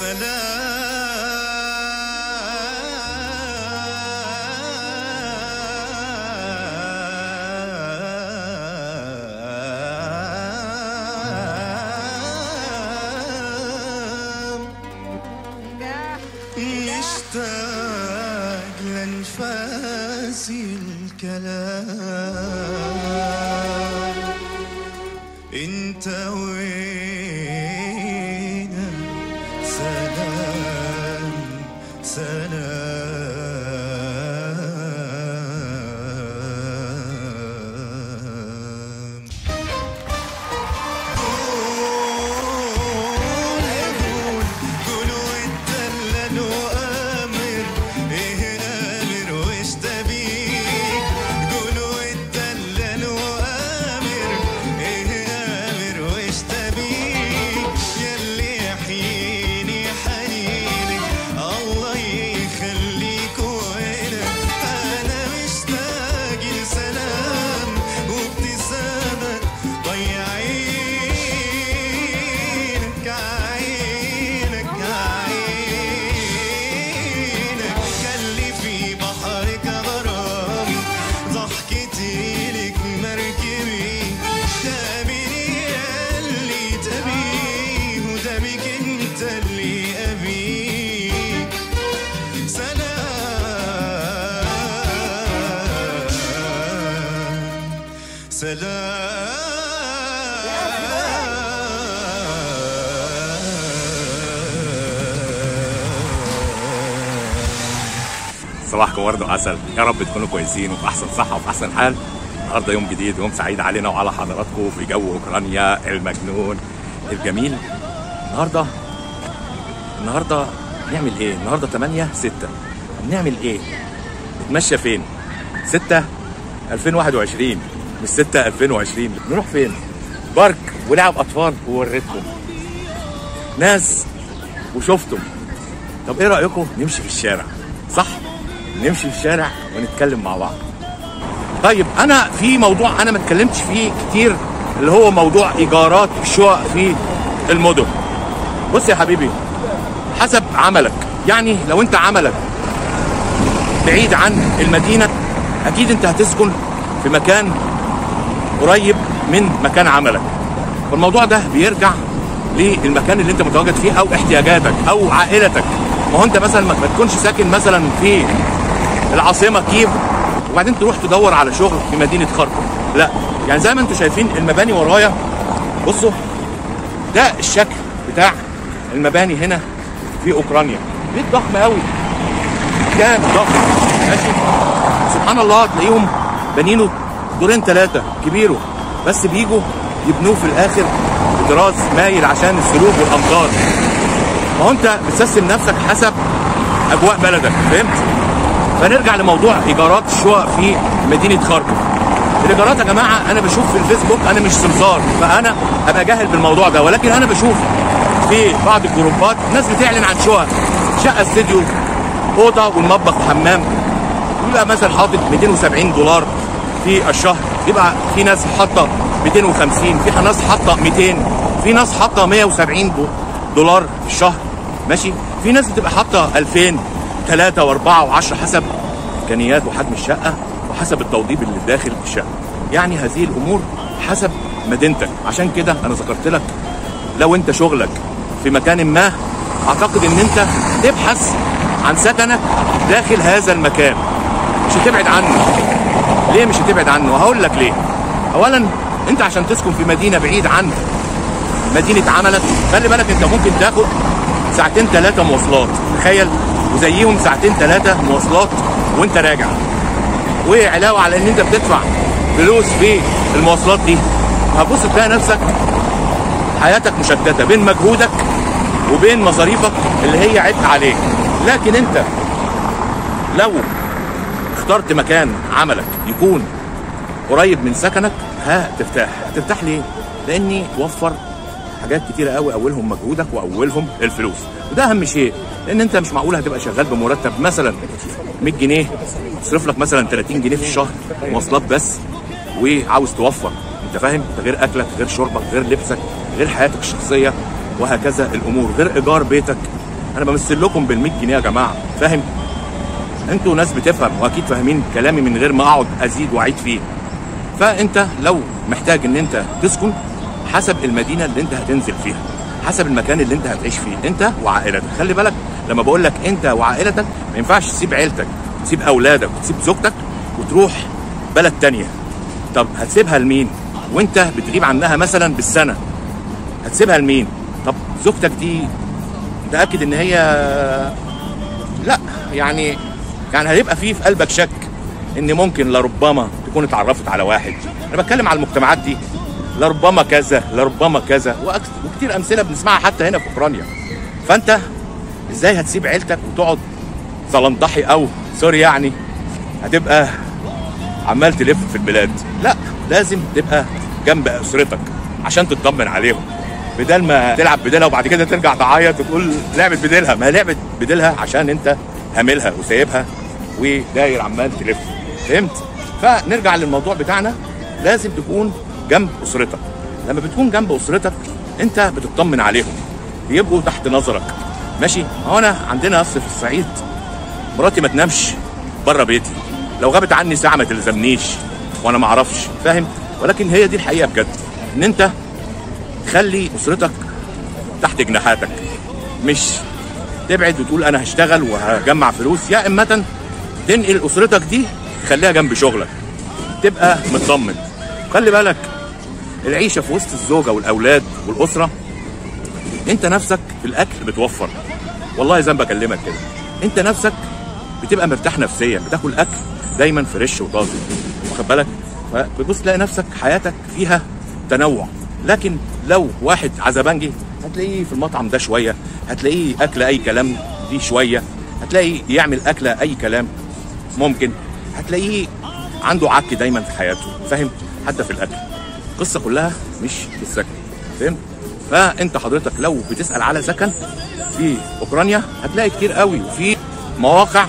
سلام مشتاق لانفاس الكلام انت وين سلام سلام قول قولوا الدلل وامر ايه امر وش تبيك قولوا الدلل وامر ايه امر وش تبيك يلي يحييني حنينك الله يخليك وينك انا مشتاق لسلام وابتسامة ضيع عينك عينك عينك خلي في بحرك غرامي ضحكتي لك مركبي تابني اللي تبيه ودمك انت اللي ابيه سلام سلام صباحكم ورد وعسل يا رب تكونوا كويسين وفي احسن صحه وفي احسن حال النهارده يوم جديد يوم سعيد علينا وعلى حضراتكم في جو اوكرانيا المجنون الجميل النهارده النهارده نعمل ايه النهارده 8 6 نعمل ايه نتمشى فين 6 2021 مش 6 2020 نروح فين بارك ولعب اطفال ووريتكم ناس وشفتم طب ايه رايكم نمشي في الشارع صح نمشي في الشارع ونتكلم مع بعض طيب انا في موضوع انا ما اتكلمتش فيه كتير اللي هو موضوع ايجارات الشقق في المدن بص يا حبيبي حسب عملك يعني لو انت عملك بعيد عن المدينه اكيد انت هتسكن في مكان قريب من مكان عملك فالموضوع ده بيرجع للمكان اللي انت متواجد فيه او احتياجاتك او عائلتك ما هو انت مثلا ما ما تكونش ساكن مثلا في العاصمه كييف وبعدين تروح تدور على شغل في مدينه خاركوف لا يعني زي ما انتم شايفين المباني ورايا بصوا ده الشكل بتاع المباني هنا في اوكرانيا بيت ضخم قوي كان ضخم ماشي سبحان الله تلاقيهم بانينه دورين ثلاثه كبيره بس بيجوا يبنوه في الاخر بطراز مايل عشان السلوك والامطار ما هو انت بتسيستم نفسك حسب اجواء بلدك فهمت فنرجع لموضوع ايجارات الشقق في مدينه خاركوف الايجارات يا جماعه انا بشوف في الفيسبوك انا مش سمسار فانا ابقى جاهل بالموضوع ده ولكن انا بشوف في بعض الجروبات ناس بتعلن عن شقق شقه استديو اوضه والمطبخ وحمام يبقى مثلا حاطط 270 دولار في الشهر يبقى في ناس حاطه 250 في ناس حاطه 200 في ناس حاطه 170 دو- دولار في الشهر ماشي في ناس بتبقى حاطه 2000 3 و4 و10 حسب امكانيات وحجم الشقه وحسب التوضيب اللي داخل الشقه يعني هذه الامور حسب مدينتك عشان كده انا ذكرت لك لو انت شغلك في مكان ما اعتقد ان انت تبحث عن سكنك داخل هذا المكان مش هتبعد عنه ليه مش هتبعد عنه هقول لك ليه اولا انت عشان تسكن في مدينه بعيد عن مدينه عملك خلي بالك انت ممكن تاخد ساعتين ثلاثه مواصلات تخيل وزيهم ساعتين ثلاثه مواصلات وانت راجع وعلاوه على ان انت بتدفع فلوس في المواصلات دي هتبص تلاقي نفسك حياتك مشتته بين مجهودك وبين مصاريفك اللي هي عبء عليك لكن انت لو اخترت مكان عملك يكون قريب من سكنك هترتاح هترتاح ليه لاني توفر حاجات كتيرة قوي اولهم مجهودك واولهم الفلوس وده اهم شيء لان انت مش معقول هتبقى شغال بمرتب مثلا 100 جنيه تصرف لك مثلا 30 جنيه في الشهر مواصلات بس وعاوز توفر انت فاهم ده غير اكلك غير شربك غير لبسك غير حياتك الشخصيه وهكذا الامور غير ايجار بيتك انا بمثل لكم بال 100 جنيه يا جماعه فاهم انتوا ناس بتفهم واكيد فاهمين كلامي من غير ما اقعد ازيد واعيد فيه فانت لو محتاج ان انت تسكن حسب المدينه اللي انت هتنزل فيها حسب المكان اللي انت هتعيش فيه انت وعائلتك خلي بالك لما بقول لك انت وعائلتك ما ينفعش تسيب عيلتك تسيب اولادك وتسيب زوجتك وتروح بلد تانية طب هتسيبها لمين وانت بتغيب عنها مثلا بالسنه هتسيبها لمين طب زوجتك دي متاكد ان هي لا يعني يعني هيبقى فيه في قلبك شك ان ممكن لربما تكون اتعرفت على واحد انا بتكلم على المجتمعات دي لربما كذا لربما كذا وأكس- وكتير امثله بنسمعها حتى هنا في اوكرانيا فانت ازاي هتسيب عيلتك وتقعد زلنطحي او سوري يعني هتبقى عمال تلف في البلاد لا لازم تبقى جنب اسرتك عشان تطمن عليهم بدل ما تلعب بديلها وبعد كده ترجع تعيط وتقول لعبه بديلها ما هي لعبه بديلها عشان انت هاملها وسايبها وداير عمال تلف فهمت فنرجع للموضوع بتاعنا لازم تكون جنب اسرتك لما بتكون جنب اسرتك انت بتطمن عليهم بيبقوا تحت نظرك ماشي هو انا عندنا اصل في الصعيد مراتي ما تنامش بره بيتي لو غابت عني ساعه ما تلزمنيش وانا ما اعرفش فاهم ولكن هي دي الحقيقه بجد ان انت خلي اسرتك تحت جناحاتك مش تبعد وتقول انا هشتغل وهجمع فلوس يا اما تنقل اسرتك دي تخليها جنب شغلك تبقى مطمن خلي بالك العيشه في وسط الزوجه والاولاد والاسره انت نفسك في الاكل بتوفر والله زي ما بكلمك كده انت نفسك بتبقى مرتاح نفسيا بتاكل اكل دايما فريش وطازج واخد بالك فبتبص تلاقي نفسك حياتك فيها تنوع لكن لو واحد عزبنجي هتلاقيه في المطعم ده شويه هتلاقيه اكل اي كلام دي شويه هتلاقيه يعمل اكله اي كلام ممكن هتلاقيه عنده عك دايما في حياته فاهم حتى في الاكل القصه كلها مش في السكن فهمت فانت حضرتك لو بتسال على سكن في اوكرانيا هتلاقي كتير قوي وفي مواقع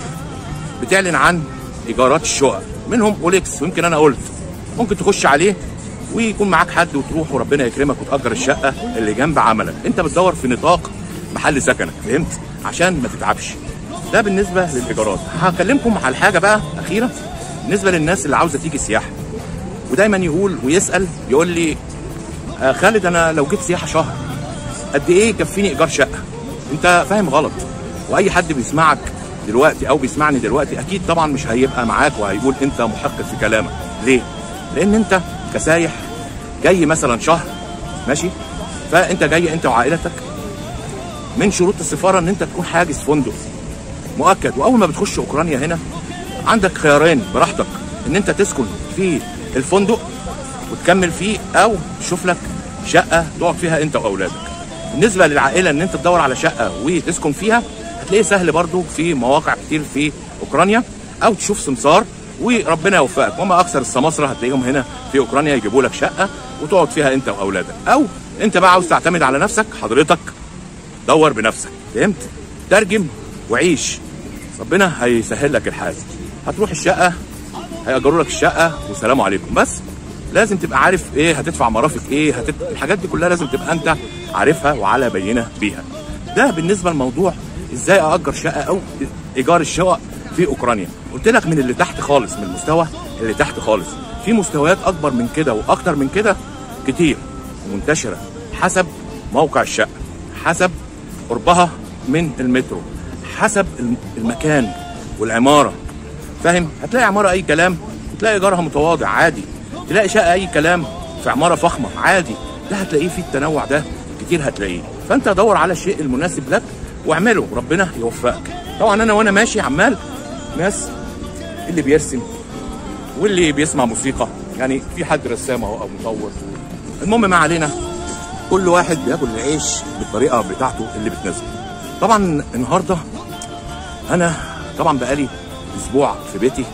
بتعلن عن ايجارات الشقق منهم اوليكس ويمكن انا قلت ممكن تخش عليه ويكون معاك حد وتروح وربنا يكرمك وتأجر الشقة اللي جنب عملك انت بتدور في نطاق محل سكنك فهمت عشان ما تتعبش ده بالنسبة للإيجارات هكلمكم على حاجة بقى أخيرة بالنسبة للناس اللي عاوزة تيجي سياحة ودايما يقول ويسأل يقول لي آه خالد أنا لو جيت سياحة شهر قد إيه يكفيني إيجار شقة انت فاهم غلط واي حد بيسمعك دلوقتي او بيسمعني دلوقتي اكيد طبعا مش هيبقى معاك وهيقول انت محقق في كلامك ليه لان انت كسايح جاي مثلا شهر ماشي فانت جاي انت وعائلتك من شروط السفاره ان انت تكون حاجز فندق مؤكد واول ما بتخش اوكرانيا هنا عندك خيارين براحتك ان انت تسكن في الفندق وتكمل فيه او تشوف لك شقه تقعد فيها انت واولادك بالنسبه للعائله ان انت تدور على شقه وتسكن فيها هتلاقيه سهل برضو في مواقع كتير في اوكرانيا او تشوف سمسار وربنا يوفقك وما اكثر السماسره هتلاقيهم هنا في اوكرانيا يجيبوا لك شقه وتقعد فيها انت واولادك او انت بقى عاوز تعتمد على نفسك حضرتك دور بنفسك فهمت ترجم وعيش ربنا هيسهل لك الحال هتروح الشقه هيأجروا لك الشقه والسلام عليكم بس لازم تبقى عارف ايه هتدفع مرافق ايه هتد... الحاجات دي كلها لازم تبقى انت عارفها وعلى بينه بيها ده بالنسبه لموضوع ازاي اجر شقه او ايجار الشقق في اوكرانيا قلت لك من اللي تحت خالص من المستوى اللي تحت خالص في مستويات اكبر من كده واكتر من كده كتير ومنتشره حسب موقع الشقه حسب قربها من المترو حسب الم- المكان والعماره فاهم هتلاقي عماره اي كلام تلاقي ايجارها متواضع عادي تلاقي شقه اي كلام في عماره فخمه عادي ده هتلاقيه في التنوع ده كتير هتلاقيه فانت دور على الشيء المناسب لك واعمله ربنا يوفقك طبعا انا وانا ماشي عمال ناس اللي بيرسم واللي بيسمع موسيقى يعني في حد رسام اهو او مصور المهم ما علينا كل واحد بياكل العيش بالطريقه بتاعته اللي بتناسبه طبعا النهارده انا طبعا بقالي اسبوع في بيتي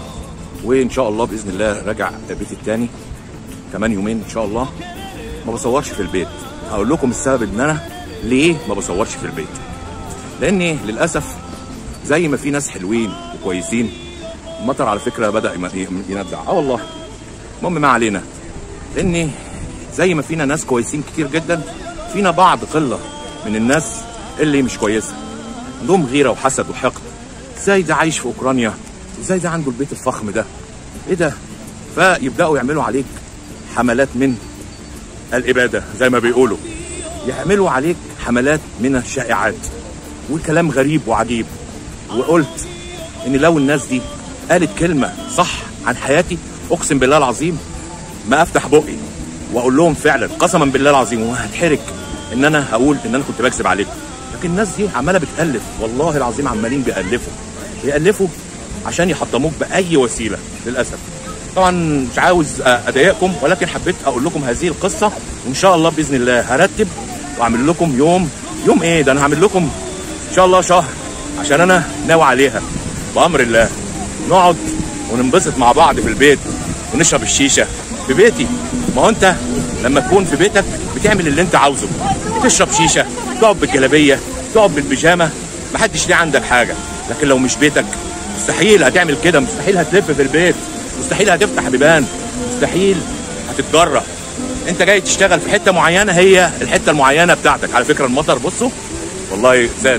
وان شاء الله باذن الله راجع بيتي التاني كمان يومين ان شاء الله ما بصورش في البيت هقول لكم السبب ان انا ليه ما بصورش في البيت لاني للاسف زي ما في ناس حلوين وكويسين المطر على فكره بدا يم- يندع اه والله المهم ما علينا لاني زي ما فينا ناس كويسين كتير جدا فينا بعض قله من الناس اللي مش كويسه عندهم غيره وحسد وحقد ازاي ده عايش في اوكرانيا ازاي ده عنده البيت الفخم ده ايه ده فيبداوا يعملوا عليك حملات من الاباده زي ما بيقولوا يعملوا عليك حملات من الشائعات وكلام غريب وعجيب وقلت ان لو الناس دي قالت كلمه صح عن حياتي اقسم بالله العظيم ما افتح بقي واقول لهم فعلا قسما بالله العظيم وهتحرك ان انا هقول ان انا كنت بكذب عليكم لكن الناس دي عماله بتالف والله العظيم عمالين بيالفوا بيالفوا عشان يحطموك باي وسيله للاسف طبعا مش عاوز اضايقكم ولكن حبيت اقول لكم هذه القصه وان شاء الله باذن الله هرتب واعمل لكم يوم يوم ايه ده انا هعمل لكم ان شاء الله شهر عشان انا ناوي عليها بامر الله نقعد وننبسط مع بعض في البيت ونشرب الشيشه في بيتي ما هو انت لما تكون في بيتك بتعمل اللي انت عاوزه تشرب شيشه تقعد بالجلابيه تقعد بالبيجامه محدش ليه عندك حاجه لكن لو مش بيتك مستحيل هتعمل كده مستحيل هتلف في البيت مستحيل هتفتح بيبان مستحيل هتتجرأ انت جاي تشتغل في حته معينه هي الحته المعينه بتاعتك على فكره المطر بصوا والله زاد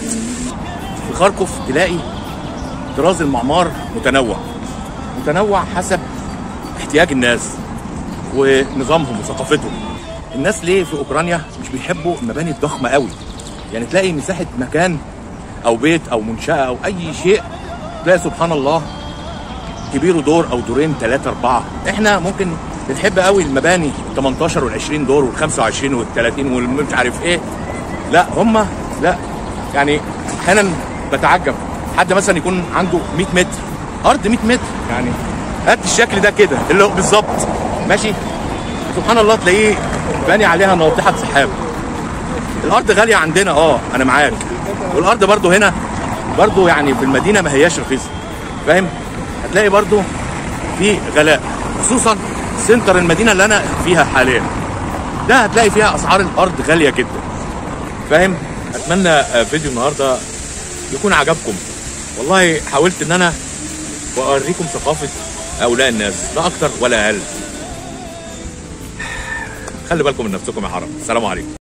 في خاركوف تلاقي طراز المعمار متنوع متنوع حسب احتياج الناس ونظامهم وثقافتهم الناس ليه في اوكرانيا مش بيحبوا المباني الضخمه قوي يعني تلاقي مساحه مكان او بيت او منشاه او اي شيء تلاقي سبحان الله كبيره دور او دورين ثلاثه اربعه احنا ممكن بنحب قوي المباني ال 18 وال 20 دور وال 25 وال 30 والمش عارف ايه لا هم لا يعني احيانا بتعجب حد مثلا يكون عنده 100 متر ارض 100 متر يعني قد الشكل ده كده اللي هو بالظبط ماشي سبحان الله تلاقيه باني عليها ناطحه سحاب الارض غاليه عندنا اه انا معاك والارض برضو هنا برضو يعني في المدينه ما هياش رخيصه فاهم هتلاقي برضو في غلاء خصوصا سنتر المدينه اللي انا فيها حاليا ده هتلاقي فيها اسعار الارض غاليه جدا فاهم اتمنى فيديو النهارده يكون عجبكم والله حاولت ان انا واوريكم ثقافه هؤلاء الناس لا اكتر ولا اقل خلي بالكم من نفسكم يا حرام السلام عليكم